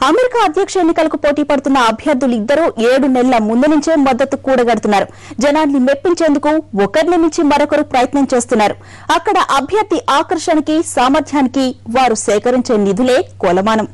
America అధ్యక్ష ఎన్నికలకు పోటీ పడుతున్న అభ్యర్థులు ఇద్దరూ ఏడు నెలల ముందు నుంచే మద్దతు కూడగడుతున్నారు జనాన్ని మెప్పించేందుకు ఒకరిని మించి మరొకరు ప్రయత్నం చేస్తున్నారు అక్కడ అభ్యర్థి ఆకర్షణకి సామర్థ్యానికి వారు సేకరించే నిధులే కొలమానం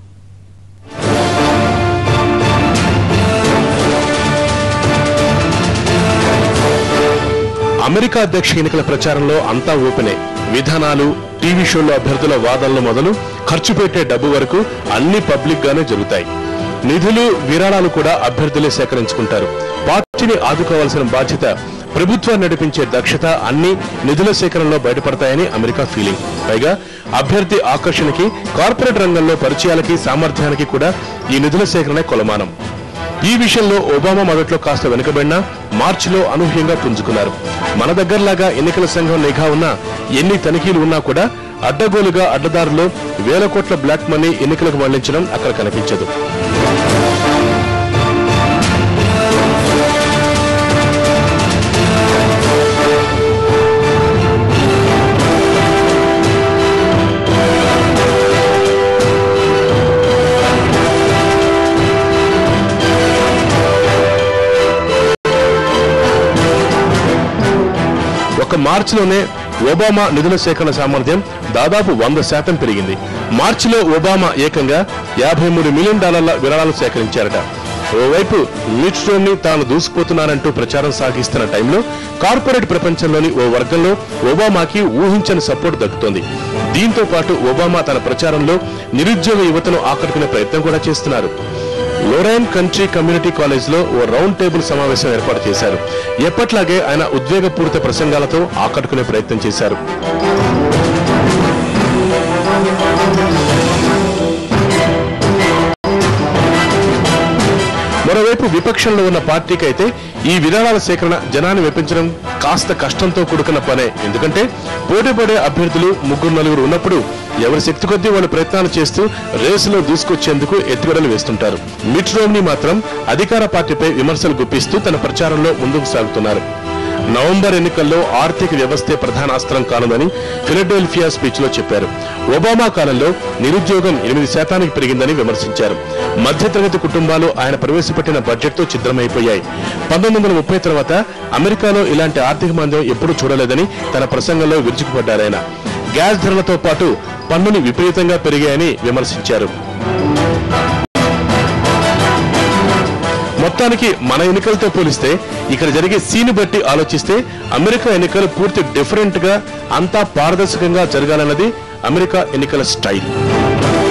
అమెరికా అధ్యక్ష ఎన్నికల ప్రచారంలో అంతా ఓపెనే విధానాలు టీవీ షోల్లో అభ్యర్థుల వాదనలు మొదలు ఖర్చు పెట్టే డబ్బు వరకు అన్ని పబ్లిక్ గానే జరుగుతాయి నిధులు విరాళాలు కూడా అభ్యర్థులే సేకరించుకుంటారు పార్టీని ఆదుకోవాల్సిన బాధ్యత ప్రభుత్వాన్ని నడిపించే దక్షత అన్ని నిధుల సేకరణలో బయటపడతాయని అమెరికా ఫీలింగ్ పైగా అభ్యర్థి ఆకర్షణకి కార్పొరేట్ రంగంలో పరిచయాలకి సామర్థ్యానికి కూడా ఈ నిధుల సేకరణ కొలమానం ఈ విషయంలో ఒబామా మొదట్లో కాస్త వెనుకబడినా మార్చిలో అనూహ్యంగా పుంజుకున్నారు మన దగ్గరలాగా ఎన్నికల సంఘం నిఘా ఉన్నా ఎన్ని తనిఖీలు ఉన్నా కూడా అడ్డగోలుగా అడ్డదారులో వేల కోట్ల బ్లాక్ మనీ ఎన్నికలకు మళ్లించడం అక్కడ కనిపించదు ఒక మార్చిలోనే ఒబామా నిధుల సేకరణ సామర్థ్యం దాదాపు వంద శాతం పెరిగింది మార్చిలో ఒబామా ఏకంగా యాభై మూడు మిలియన్ డాలర్ల విరాళాలు సేకరించారట ఓవైపు మిట్ రోమ్ని తాను దూసుకుపోతున్నానంటూ ప్రచారం సాగిస్తున్న టైంలో కార్పొరేట్ ప్రపంచంలోని ఓ వర్గంలో ఒబామాకి ఊహించని సపోర్ట్ దక్కుతోంది దీంతో పాటు ఒబామా తన ప్రచారంలో నిరుద్యోగ యువతను ఆకట్టుకునే ప్రయత్నం కూడా చేస్తున్నారు లోరైన్ కంట్రీ కమ్యూనిటీ కాలేజ్ లో ఓ రౌండ్ టేబుల్ సమావేశం ఏర్పాటు చేశారు ఎప్పట్లాగే ఆయన ఉద్వేగపూరిత ప్రసంగాలతో ఆకట్టుకునే ప్రయత్నం చేశారు మరోవైపు విపక్షంలో ఉన్న పార్టీకి అయితే ఈ విరాళాల సేకరణ జనాన్ని మెప్పించడం కాస్త కష్టంతో కూడుకున్న పనే ఎందుకంటే పోటీ పడే అభ్యర్థులు ముగ్గురు నలుగురు ఉన్నప్పుడు ఎవరి శక్తి కొద్దీ వాళ్ళు ప్రయత్నాలు చేస్తూ రేసులో దూసుకొచ్చేందుకు ఎత్తుగడలు వేస్తుంటారు మిట్ రోమ్ని మాత్రం అధికార పార్టీపై విమర్శలు గుప్పిస్తూ తన ప్రచారంలో ముందుకు సాగుతున్నారు నవంబర్ ఎన్నికల్లో ఆర్థిక వ్యవస్థే ప్రధాన అస్త్రం కానుందని ఫిలడెల్ఫియా స్పీచ్ లో చెప్పారు ఒబామా కాలంలో నిరుద్యోగం ఎనిమిది శాతానికి పెరిగిందని విమర్శించారు మధ్యతరగతి కుటుంబాలు ఆయన ప్రవేశపెట్టిన బడ్జెట్ తో ఛిద్రమైపోయాయి పంతొమ్మిది వందల ముప్పై తర్వాత అమెరికాలో ఇలాంటి ఆర్థిక మాంద్యం ఎప్పుడూ చూడలేదని తన ప్రసంగంలో విరుచుకుపడ్డారాయన గ్యాస్ ధరలతో పాటు పన్నుని విపరీతంగా పెరిగాయని విమర్శించారు మొత్తానికి మన ఎన్నికలతో పోలిస్తే ఇక్కడ జరిగే సీని బట్టి ఆలోచిస్తే అమెరికా ఎన్నికలు పూర్తి డిఫరెంట్ గా అంతా పారదర్శకంగా జరగాలన్నది అమెరికా ఎన్నికల స్టైల్